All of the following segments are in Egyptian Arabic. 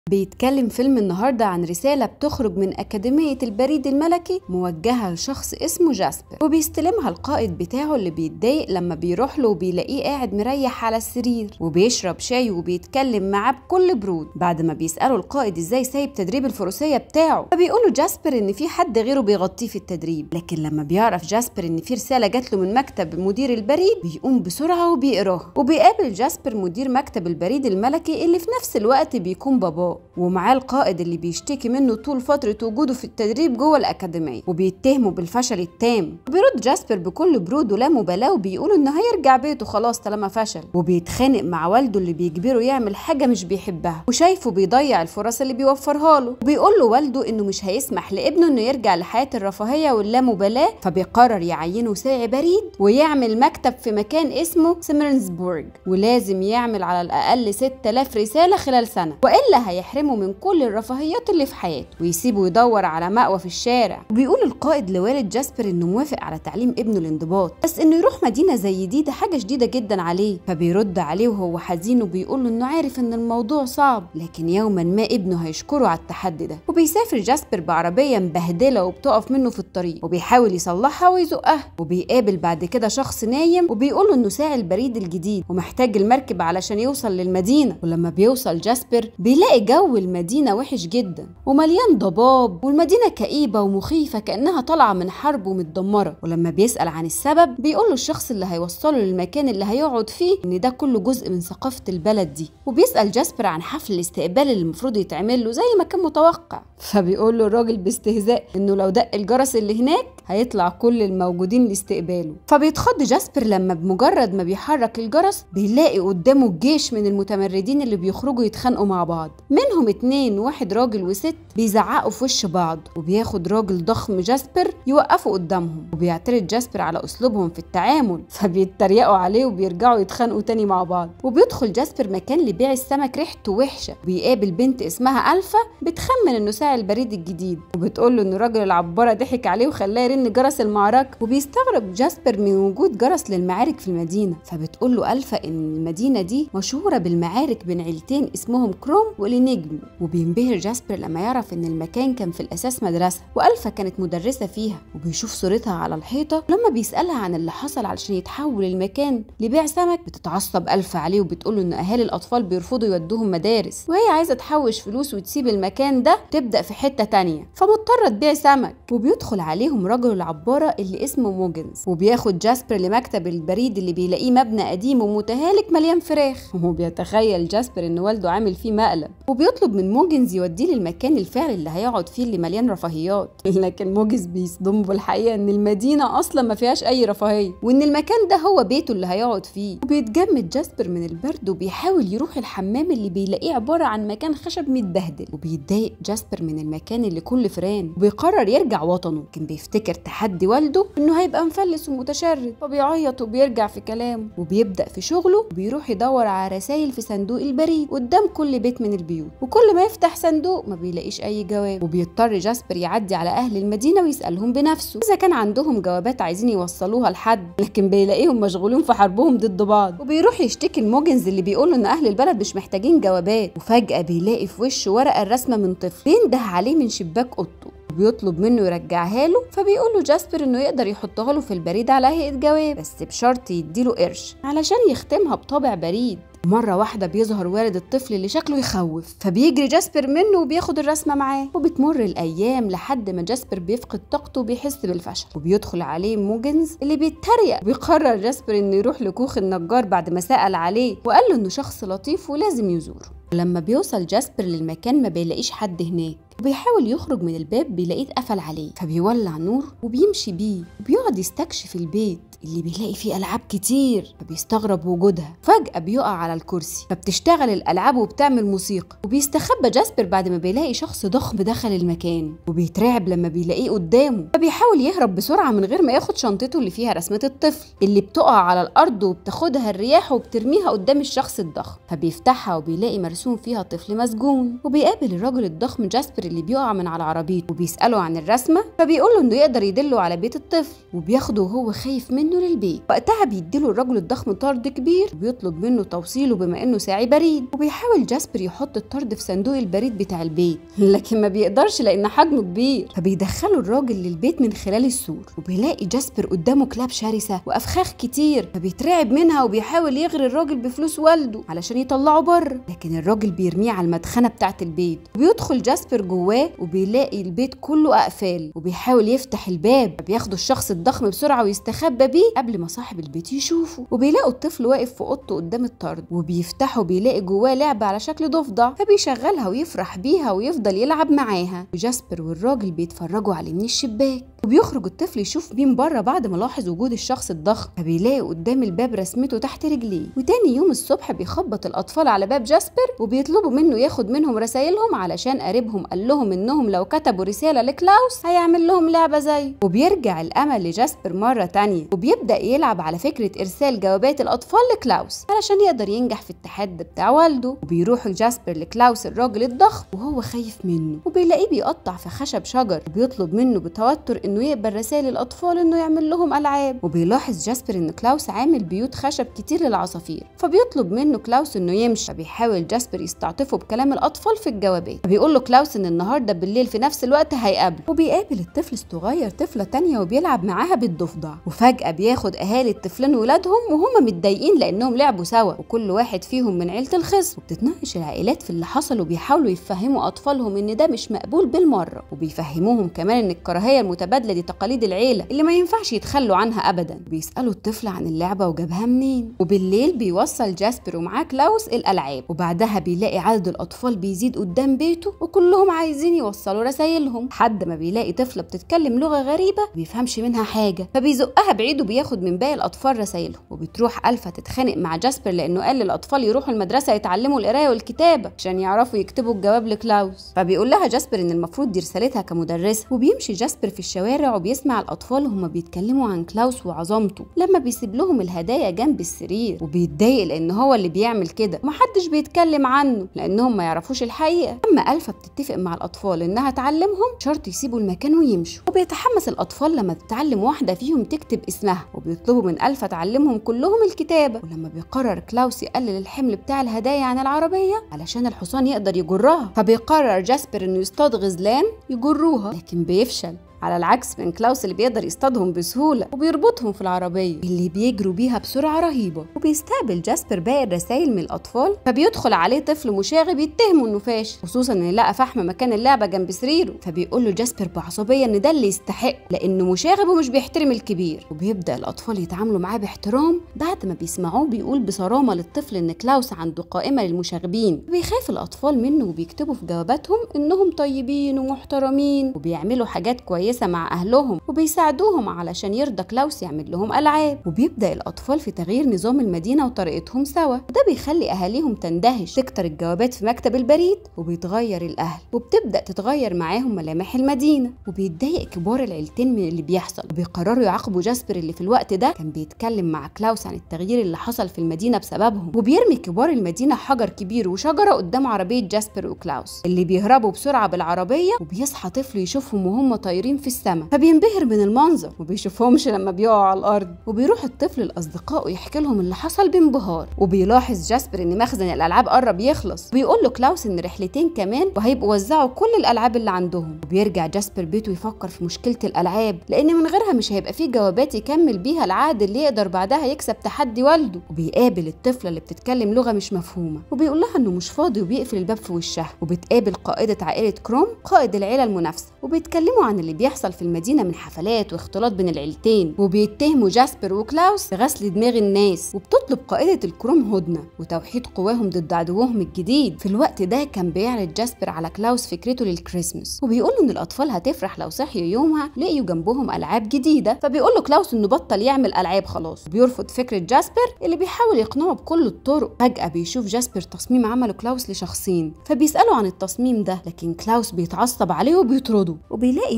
بيتكلم فيلم النهاردة عن رسالة بتخرج من أكاديمية البريد الملكي موجهة لشخص اسمه جاسبر وبيستلمها القائد بتاعه اللي بيتضايق لما بيروح له وبيلاقيه قاعد مريح على السرير وبيشرب شاي وبيتكلم معاه بكل برود بعد ما بيسأله القائد ازاي سايب تدريب الفروسية بتاعه فبيقوله جاسبر ان في حد غيره بيغطيه في التدريب لكن لما بيعرف جاسبر ان في رسالة جات له من مكتب مدير البريد بيقوم بسرعة وبيقراها وبيقابل جاسبر مدير مكتب البريد الملكي اللي في نفس الوقت بيكون باباه ومعاه القائد اللي بيشتكي منه طول فترة وجوده في التدريب جوه الأكاديمية وبيتهمه بالفشل التام وبيرد جاسبر بكل برود ولا مبالاة وبيقول إنه هيرجع بيته خلاص طالما فشل وبيتخانق مع والده اللي بيجبره يعمل حاجة مش بيحبها وشايفه بيضيع الفرص اللي بيوفرها له وبيقول له والده إنه مش هيسمح لابنه إنه يرجع لحياة الرفاهية واللامبالاة فبيقرر يعينه ساعي بريد ويعمل مكتب في مكان اسمه سيمرنسبورج ولازم يعمل على الأقل 6000 رسالة خلال سنة وإلا هيحرمه من كل الرفاهيات اللي في حياته ويسيبه يدور على مأوى في الشارع وبيقول القائد لوالد جاسبر انه موافق على تعليم ابنه الانضباط بس انه يروح مدينه زي دي ده حاجه شديده جدا عليه فبيرد عليه وهو حزين وبيقول له انه عارف ان الموضوع صعب لكن يوما ما ابنه هيشكره على التحدي ده وبيسافر جاسبر بعربيه مبهدله وبتقف منه في الطريق وبيحاول يصلحها ويزقها وبيقابل بعد كده شخص نايم وبيقول له انه ساعي البريد الجديد ومحتاج المركب علشان يوصل للمدينه ولما بيوصل جاسبر بيلاقي جو المدينة وحش جدا ومليان ضباب والمدينة كئيبة ومخيفة كأنها طالعة من حرب ومتدمرة ولما بيسأل عن السبب بيقول له الشخص اللي هيوصله للمكان اللي هيقعد فيه إن ده كله جزء من ثقافة البلد دي وبيسأل جاسبر عن حفل الاستقبال اللي المفروض يتعمل له زي ما كان متوقع فبيقول له الراجل باستهزاء إنه لو دق الجرس اللي هناك هيطلع كل الموجودين لاستقباله فبيتخض جاسبر لما بمجرد ما بيحرك الجرس بيلاقي قدامه الجيش من المتمردين اللي بيخرجوا يتخانقوا مع بعض منهم اتنين واحد راجل وست بيزعقوا في وش بعض وبياخد راجل ضخم جاسبر يوقفه قدامهم وبيعترض جاسبر على اسلوبهم في التعامل فبيتريقوا عليه وبيرجعوا يتخانقوا تاني مع بعض وبيدخل جاسبر مكان لبيع السمك ريحته وحشه وبيقابل بنت اسمها الفا بتخمن انه ساعي البريد الجديد وبتقول له ان راجل العباره ضحك عليه وخلاه يرن جرس المعركه وبيستغرب جاسبر من وجود جرس للمعارك في المدينه فبتقول له الفا ان المدينه دي مشهوره بالمعارك بين عيلتين اسمهم كروم ولينجم وبينبهر جاسبر لما يعرف ان المكان كان في الاساس مدرسه والفا كانت مدرسه فيها وبيشوف صورتها على الحيطه ولما بيسالها عن اللي حصل علشان يتحول المكان لبيع سمك بتتعصب الفا عليه وبتقول له ان اهالي الاطفال بيرفضوا يودوهم مدارس وهي عايزه تحوش فلوس وتسيب المكان ده تبدا في حته تانية فمضطره تبيع سمك وبيدخل عليهم رجل العباره اللي اسمه موجنز وبياخد جاسبر لمكتب البريد اللي بيلاقيه مبنى قديم ومتهالك مليان فراخ وبيتخيل جاسبر ان والده عامل فيه مقلب وبيطلب من موجنز يوديه للمكان الفعلي اللي هيقعد فيه اللي مليان رفاهيات لكن موجز بيصدمه بالحقيقه ان المدينه اصلا ما فيهاش اي رفاهيه وان المكان ده هو بيته اللي هيقعد فيه وبيتجمد جاسبر من البرد وبيحاول يروح الحمام اللي بيلاقيه عباره عن مكان خشب متبهدل وبيتضايق جاسبر من المكان اللي كله فران وبيقرر يرجع وطنه لكن بيفتكر تحدي والده انه هيبقى مفلس ومتشرد فبيعيط وبيرجع في كلامه وبيبدا في شغله وبيروح يدور على رسائل في صندوق البريد قدام كل بيت من البيوت وكل ما يفتح صندوق ما بيلاقيش اي جواب وبيضطر جاسبر يعدي على اهل المدينه ويسالهم بنفسه اذا كان عندهم جوابات عايزين يوصلوها لحد لكن بيلاقيهم مشغولين في حربهم ضد بعض وبيروح يشتكي الموجنز اللي بيقولوا ان اهل البلد مش محتاجين جوابات وفجاه بيلاقي في وشه ورقه الرسمه من طفل بينده عليه من شباك اوضته وبيطلب منه يرجعها له فبيقول له جاسبر انه يقدر يحطها له في البريد على هيئه جواب بس بشرط يديله قرش علشان يختمها بطابع بريد مرة واحدة بيظهر والد الطفل اللي شكله يخوف فبيجري جاسبر منه وبياخد الرسمة معاه وبتمر الأيام لحد ما جاسبر بيفقد طاقته وبيحس بالفشل وبيدخل عليه موجنز اللي بيتريق بيقرر جاسبر إنه يروح لكوخ النجار بعد ما سأل عليه وقال له إنه شخص لطيف ولازم يزوره ولما بيوصل جاسبر للمكان ما بيلاقيش حد هناك وبيحاول يخرج من الباب بيلاقيه اتقفل عليه فبيولع نور وبيمشي بيه وبيقعد يستكشف البيت اللي بيلاقي فيه ألعاب كتير فبيستغرب وجودها فجأة بيقع على الكرسي فبتشتغل الألعاب وبتعمل موسيقى وبيستخبى جاسبر بعد ما بيلاقي شخص ضخم دخل المكان وبيترعب لما بيلاقيه قدامه فبيحاول يهرب بسرعة من غير ما ياخد شنطته اللي فيها رسمة الطفل اللي بتقع على الأرض وبتاخدها الرياح وبترميها قدام الشخص الضخم فبيفتحها وبيلاقي مرسوم فيها طفل مسجون وبيقابل الراجل الضخم جاسبر اللي بيقع من على عربيته وبيساله عن الرسمه فبيقول له انه يقدر يدله على بيت الطفل وبياخده وهو خايف منه للبيت وقتها بيديله الرجل الضخم طرد كبير وبيطلب منه توصيله بما انه ساعي بريد وبيحاول جاسبر يحط الطرد في صندوق البريد بتاع البيت لكن ما بيقدرش لان حجمه كبير فبيدخلوا الراجل للبيت من خلال السور وبيلاقي جاسبر قدامه كلاب شرسه وافخاخ كتير فبيترعب منها وبيحاول يغري الراجل بفلوس والده علشان يطلعه بره لكن الراجل بيرميه على المدخنه بتاعه البيت وبيدخل جاسبر جواه وبيلاقي البيت كله اقفال وبيحاول يفتح الباب فبياخدوا الشخص الضخم بسرعه ويستخبى بيه قبل ما صاحب البيت يشوفه وبيلاقوا الطفل واقف في اوضته قدام الطرد وبيفتحوا بيلاقي جواه لعبه على شكل ضفدع فبيشغلها ويفرح بيها ويفضل يلعب معاها وجاسبر والراجل بيتفرجوا عليه من الشباك وبيخرج الطفل يشوف مين بره بعد ما لاحظ وجود الشخص الضخم فبيلاقي قدام الباب رسمته تحت رجليه وتاني يوم الصبح بيخبط الاطفال على باب جاسبر وبيطلبوا منه ياخد منهم رسايلهم علشان قريبهم قال لهم انهم لو كتبوا رساله لكلاوس هيعمل لهم لعبه زيه وبيرجع الامل لجاسبر مره تانية وبيبدا يلعب على فكره ارسال جوابات الاطفال لكلاوس علشان يقدر ينجح في التحدي بتاع والده وبيروح جاسبر لكلاوس الراجل الضخم وهو خايف منه وبيلاقيه بيقطع في خشب شجر وبيطلب منه بتوتر انه يقبل رسائل الاطفال انه يعمل لهم العاب وبيلاحظ جاسبر ان كلاوس عامل بيوت خشب كتير للعصافير فبيطلب منه كلاوس انه يمشي فبيحاول جاسبر يستعطفه بكلام الاطفال في الجوابات فبيقول له كلاوس ان النهارده بالليل في نفس الوقت هيقابله وبيقابل الطفل الصغير طفله تانية وبيلعب معاها بالضفدع وفجاه بياخد اهالي الطفلين ولادهم وهم متضايقين لانهم لعبوا سوا وكل واحد فيهم من عيله الخصم وبتتناقش العائلات في اللي حصل وبيحاولوا يفهموا اطفالهم ان ده مش مقبول بالمره وبيفهموهم كمان ان الكراهيه المتبادله دي تقاليد العيله اللي ما ينفعش يتخلوا عنها ابدا بيسالوا الطفل عن اللعبه وجابها منين وبالليل بيوصل جاسبر ومعاه كلاوس الالعاب وبعدها بيلاقي عدد الاطفال بيزيد قدام بيته وكلهم عايزين يوصلوا رسايلهم حد ما بيلاقي طفله بتتكلم لغه غريبه ما بيفهمش منها حاجه فبيزقها بعيد وبياخد من باقي الاطفال رسايلهم وبتروح الفا تتخانق مع جاسبر لانه قال للاطفال يروحوا المدرسه يتعلموا القرايه والكتابه عشان يعرفوا يكتبوا الجواب لكلاوس فبيقول لها جاسبر ان المفروض دي رسالتها كمدرسه وبيمشي جاسبر في الشوارع وبيسمع الاطفال وهما بيتكلموا عن كلاوس وعظمته لما بيسيب لهم الهدايا جنب السرير وبيتضايق لان هو اللي بيعمل كده ومحدش بيتكلم عنه لانهم ما يعرفوش الحقيقه اما الفا بتتفق مع الاطفال انها تعلمهم شرط يسيبوا المكان ويمشوا وبيتحمس الاطفال لما تتعلم واحده فيهم تكتب اسمها وبيطلبوا من الفا تعلمهم كلهم الكتابه ولما بيقرر كلاوس يقلل الحمل بتاع الهدايا عن العربيه علشان الحصان يقدر يجرها فبيقرر جاسبر انه يصطاد غزلان يجروها لكن بيفشل على العكس من كلاوس اللي بيقدر يصطادهم بسهوله وبيربطهم في العربيه اللي بيجروا بيها بسرعه رهيبه وبيستقبل جاسبر باقي الرسائل من الاطفال فبيدخل عليه طفل مشاغب يتهمه انه فاشل خصوصا ان لقى فحم مكان اللعبه جنب سريره فبيقول له جاسبر بعصبيه ان ده اللي يستحق لانه مشاغب ومش بيحترم الكبير وبيبدا الاطفال يتعاملوا معاه باحترام بعد ما بيسمعوه بيقول بصرامه للطفل ان كلاوس عنده قائمه للمشاغبين بيخاف الاطفال منه وبيكتبوا في جواباتهم انهم طيبين ومحترمين وبيعملوا حاجات كويسه كويسة مع أهلهم وبيساعدوهم علشان يرضى كلاوس يعمل لهم ألعاب وبيبدأ الأطفال في تغيير نظام المدينة وطريقتهم سوا وده بيخلي أهاليهم تندهش تكتر الجوابات في مكتب البريد وبيتغير الأهل وبتبدأ تتغير معاهم ملامح المدينة وبيتضايق كبار العيلتين من اللي بيحصل وبيقرروا يعاقبوا جاسبر اللي في الوقت ده كان بيتكلم مع كلاوس عن التغيير اللي حصل في المدينة بسببهم وبيرمي كبار المدينة حجر كبير وشجرة قدام عربية جاسبر وكلاوس اللي بيهربوا بسرعة بالعربية وبيصحى طفل يشوفهم وهم طايرين في السماء فبينبهر من المنظر وبيشوفهمش لما بيقعوا على الارض وبيروح الطفل لاصدقائه يحكي لهم اللي حصل بانبهار وبيلاحظ جاسبر ان مخزن الالعاب قرب يخلص وبيقول له كلاوس ان رحلتين كمان وهيبقوا وزعوا كل الالعاب اللي عندهم وبيرجع جاسبر بيته يفكر في مشكله الالعاب لان من غيرها مش هيبقى فيه جوابات يكمل بيها العقد اللي يقدر بعدها يكسب تحدي والده وبيقابل الطفله اللي بتتكلم لغه مش مفهومه وبيقول لها انه مش فاضي وبيقفل الباب في وشها وبتقابل قائده عائله كروم قائد العيله المنافسه وبيتكلموا عن اللي بيحصل في المدينه من حفلات واختلاط بين العيلتين وبيتهموا جاسبر وكلاوس بغسل دماغ الناس وبتطلب قائده الكروم هدنه وتوحيد قواهم ضد عدوهم الجديد في الوقت ده كان بيعرض جاسبر على كلاوس فكرته للكريسماس وبيقول ان الاطفال هتفرح لو صحيوا يومها لقيوا جنبهم العاب جديده فبيقول له كلاوس انه بطل يعمل العاب خلاص وبيرفض فكره جاسبر اللي بيحاول يقنعه بكل الطرق فجاه بيشوف جاسبر تصميم عمله كلاوس لشخصين فبيساله عن التصميم ده لكن كلاوس بيتعصب عليه وبيطرده وبيلاقي جاسبر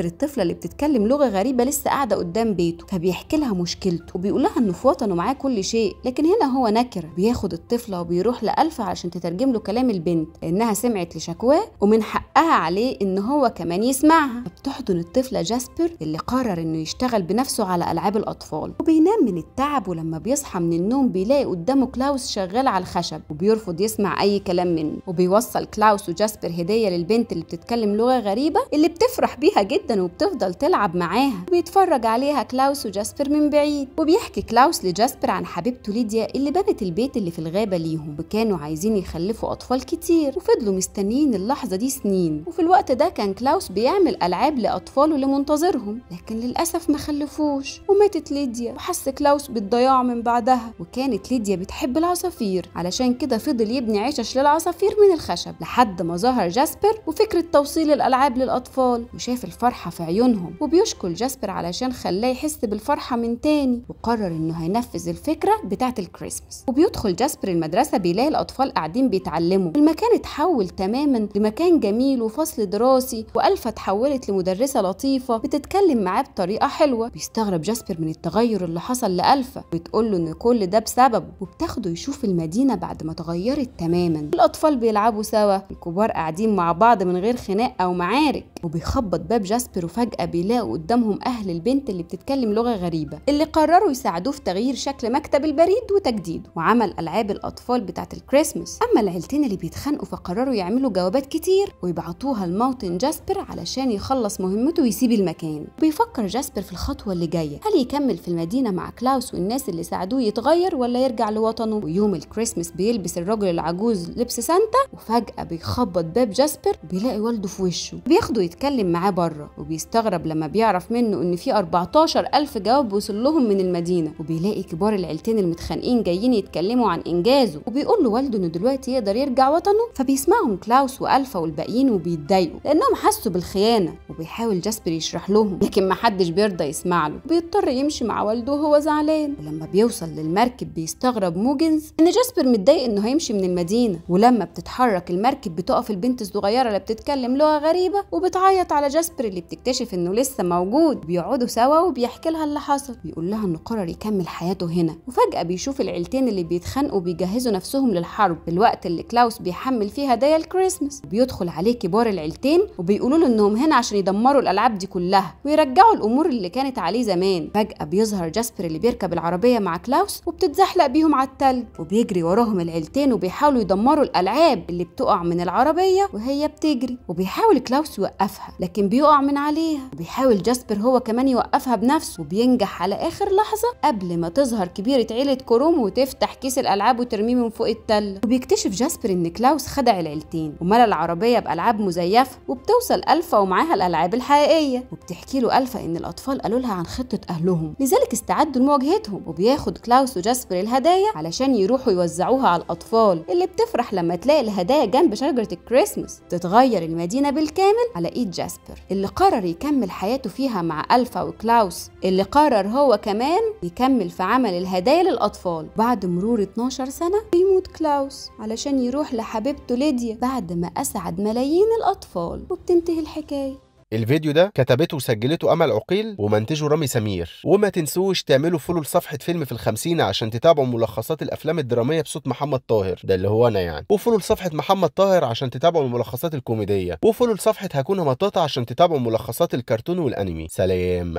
الطفله اللي بتتكلم لغه غريبه لسه قاعده قدام بيته فبيحكي لها مشكلته وبيقول لها انه في وطنه معاه كل شيء لكن هنا هو نكره بياخد الطفله وبيروح لألفا عشان تترجم له كلام البنت لانها سمعت لشكواه ومن حقها عليه ان هو كمان يسمعها فبتحضن الطفله جاسبر اللي قرر انه يشتغل بنفسه على العاب الاطفال وبينام من التعب ولما بيصحى من النوم بيلاقي قدامه كلاوس شغال على الخشب وبيرفض يسمع اي كلام منه وبيوصل كلاوس وجاسبر هديه للبنت اللي بتتكلم لغه غريبه اللي بتفرح بيها جدا وبتفضل تلعب معاها وبيتفرج عليها كلاوس وجاسبر من بعيد وبيحكي كلاوس لجاسبر عن حبيبته ليديا اللي بنت البيت اللي في الغابه ليهم وكانوا عايزين يخلفوا اطفال كتير وفضلوا مستنيين اللحظه دي سنين وفي الوقت ده كان كلاوس بيعمل العاب لاطفاله اللي منتظرهم لكن للاسف ما خلفوش وماتت ليديا وحس كلاوس بالضياع من بعدها وكانت ليديا بتحب العصافير علشان كده فضل يبني عشش للعصافير من الخشب لحد ما ظهر جاسبر وفكره توصيل الالعاب للاطفال وشاف الفرحه في عيونهم وبيشكر جاسبر علشان خلاه يحس بالفرحه من تاني وقرر انه هينفذ الفكره بتاعه الكريسماس وبيدخل جاسبر المدرسه بيلاقي الاطفال قاعدين بيتعلموا المكان اتحول تماما لمكان جميل وفصل دراسي والفا اتحولت لمدرسه لطيفه بتتكلم معاه بطريقه حلوه بيستغرب جاسبر من التغير اللي حصل لالفا بتقول له ان كل ده بسببه وبتاخده يشوف المدينه بعد ما اتغيرت تماما الاطفال بيلعبوا سوا الكبار قاعدين مع بعض من غير خناق او معارك وبيخبط باب جاسبر وفجاه بيلاقوا قدامهم اهل البنت اللي بتتكلم لغه غريبه اللي قرروا يساعدوه في تغيير شكل مكتب البريد وتجديده وعمل العاب الاطفال بتاعه الكريسماس اما العيلتين اللي بيتخانقوا فقرروا يعملوا جوابات كتير ويبعتوها لموطن جاسبر علشان يخلص مهمته ويسيب المكان بيفكر جاسبر في الخطوه اللي جايه هل يكمل في المدينه مع كلاوس والناس اللي ساعدوه يتغير ولا يرجع لوطنه ويوم الكريسماس بيلبس الراجل العجوز لبس سانتا وفجاه بيخبط باب جاسبر وبيلاقي والده في وشه بياخده يتكلم معاه بره وبيستغرب لما بيعرف منه ان في 14 ألف جواب وصل لهم من المدينه وبيلاقي كبار العيلتين المتخانقين جايين يتكلموا عن انجازه وبيقول له والده انه دلوقتي يقدر يرجع وطنه فبيسمعهم كلاوس والفا والباقيين وبيتضايقوا لانهم حسوا بالخيانه وبيحاول جاسبر يشرح لهم لكن محدش بيرضى يسمع له بيضطر يمشي مع والده وهو زعلان ولما بيوصل للمركب بيستغرب موجنز ان جاسبر متضايق انه هيمشي من المدينه ولما بتتحرك المركب بتقف البنت الصغيره اللي بتتكلم لغه غريبه وبتعيط على جاسبر اللي بتكتشف انه لسه موجود بيقعدوا سوا وبيحكي لها اللي حصل بيقول لها انه قرر يكمل حياته هنا وفجاه بيشوف العيلتين اللي بيتخانقوا بيجهزوا نفسهم للحرب في الوقت اللي كلاوس بيحمل فيه هدايا الكريسماس بيدخل عليه كبار العيلتين وبيقولوا له انهم هنا عشان يدمروا الالعاب دي كلها ويرجعوا الامور اللي كانت عليه زمان فجاه بيظهر جاسبر اللي بيركب العربيه مع كلاوس وبتتزحلق بيهم على التلج وبيجري وراهم العيلتين وبيحاولوا يدمروا الالعاب اللي بتقع من العربيه وهي بتجري وبيحاول كلاوس يوقفها لكن بيقع من عليها وبيحاول جاسبر هو كمان يوقفها بنفسه وبينجح على اخر لحظه قبل ما تظهر كبيره عيله كروم وتفتح كيس الالعاب وترميه من فوق التله وبيكتشف جاسبر ان كلاوس خدع العيلتين وملى العربيه بالعاب مزيفه وبتوصل الفا ومعاها الالعاب الحقيقيه وبتحكي له الفا ان الاطفال قالوا لها عن خطه اهلهم لذلك استعدوا لمواجهتهم وبياخد كلاوس وجاسبر الهدايا علشان يروحوا يوزعوها على الاطفال اللي بتفرح لما تلاقي الهدايا جنب شجره الكريسماس تتغير المدينه بالكامل على ايد جاسبر اللي قرر يكمل حياته فيها مع الفا وكلاوس اللي قرر هو كمان يكمل في عمل الهدايا للاطفال بعد مرور 12 سنه بيموت كلاوس علشان يروح لحبيبته ليديا بعد ما اسعد ملايين الاطفال وبتنتهي الحكايه الفيديو ده كتبته وسجلته امل عقيل ومنتجه رامي سمير وما تنسوش تعملوا فولو لصفحه فيلم في الخمسين عشان تتابعوا ملخصات الافلام الدراميه بصوت محمد طاهر ده اللي هو انا يعني وفولو لصفحه محمد طاهر عشان تتابعوا الملخصات الكوميديه وفولو لصفحه هكون مطاطا عشان تتابعوا ملخصات الكرتون والانمي سلام